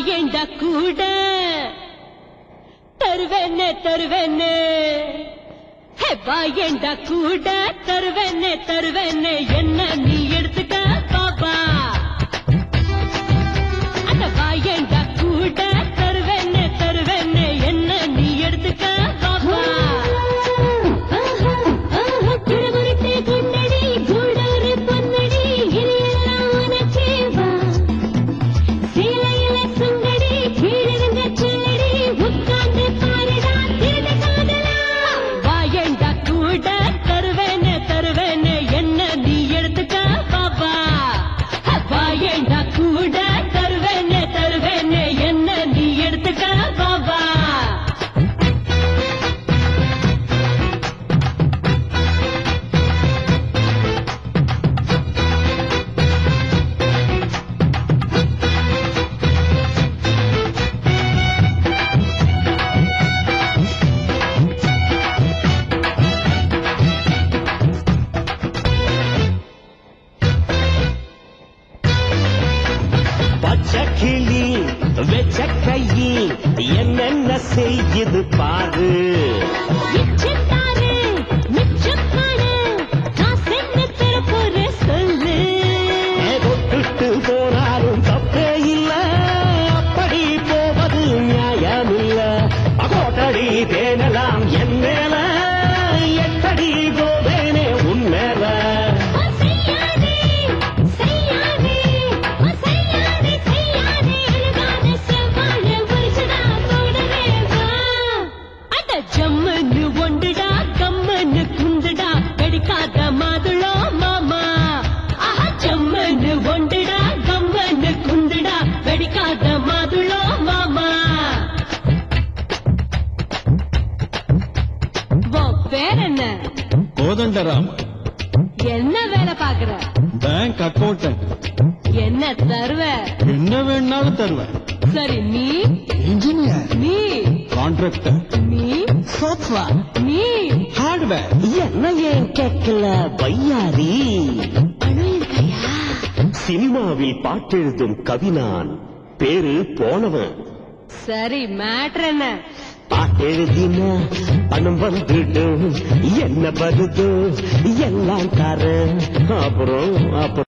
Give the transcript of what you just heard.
வாயேண்டா கூட தருவேன்னு தருவேன்னு ஹே, வாயேண்டா கூட தருவேன்னு தருவேன்னு என்ன நீ எடுத்துக்க பாபா அட வாயேண்டா கூட தருவேன்னு தருவேன்னு என்ன நீ எடுத்துக்க பாபா திருமுருட்டு குண்டடி கூடொரு பொன்னடி இதையெல்லாம் உனக்கே வா சேலையில சுண்டடி கீழிருந்த சொல்லடி உட்கார்ந்து பாருடா திருட காதலா வாயேண்டா கூட தருவேன்னு தருவேன்னு என்ன நீ எடுத்துக்க பாபா வாயேண்டா கூட தருவேன்னு தருவேன்னு என்ன நீ எடுத்துக்க பாபா பச்சை கிளி வெச்ச கையி என்னென்ன செய்யுது பாரு இச்சத்தாரு மிச்சக்காடு காசென்ன தரப்போற சொல்லு தொட்டுட்டு போனாலும் தப்பே இல்ல அப்படி போவது நியாயமில்ல கோட்டடி தேனலாம் என் மேல எட்டடி போவேனே உன் மேல ஓ செய்யாதே செய்யாதே ஓ செய்யாதே செய்யாதே அழுகாத செவ்வாழ உரிச்சுடா போடவே வா அட ஜம்முன்னு ஒண்டுடா கம்முன்னு குந்துடா கடிக்காத மாதுளோ மாமா ஆஹா ஜம்முன்னு ஒண்டுடா கம்முன்னு குந்துடா வெடிக்காத மாதுளோ மாமா உன் பேர் என்ன கோதண்டராம் என்ன வேலை பாக்குற பேங்க் அக்கௌண்டன்ட் என்ன தருவ என்ன வேணாலும் தருவேன் சரி நீ இன்ஜினியர் நீ கான்ட்ராக்டர் நீ சாஃப்ட்வேர் நீ ஹார்ட்வேர் என்ன ஏன் கேட்கல பையாரி பணம் இருக்கையா சினிமாவில் பாட்டெழுதும் கவினான் பேரு போனவன் சரி மேட்ரு என்ன பாட்டெழுதின பணம் வந்துடும் என்ன வருதோ எல்லாம் தர அப்புறம் அப்புறம்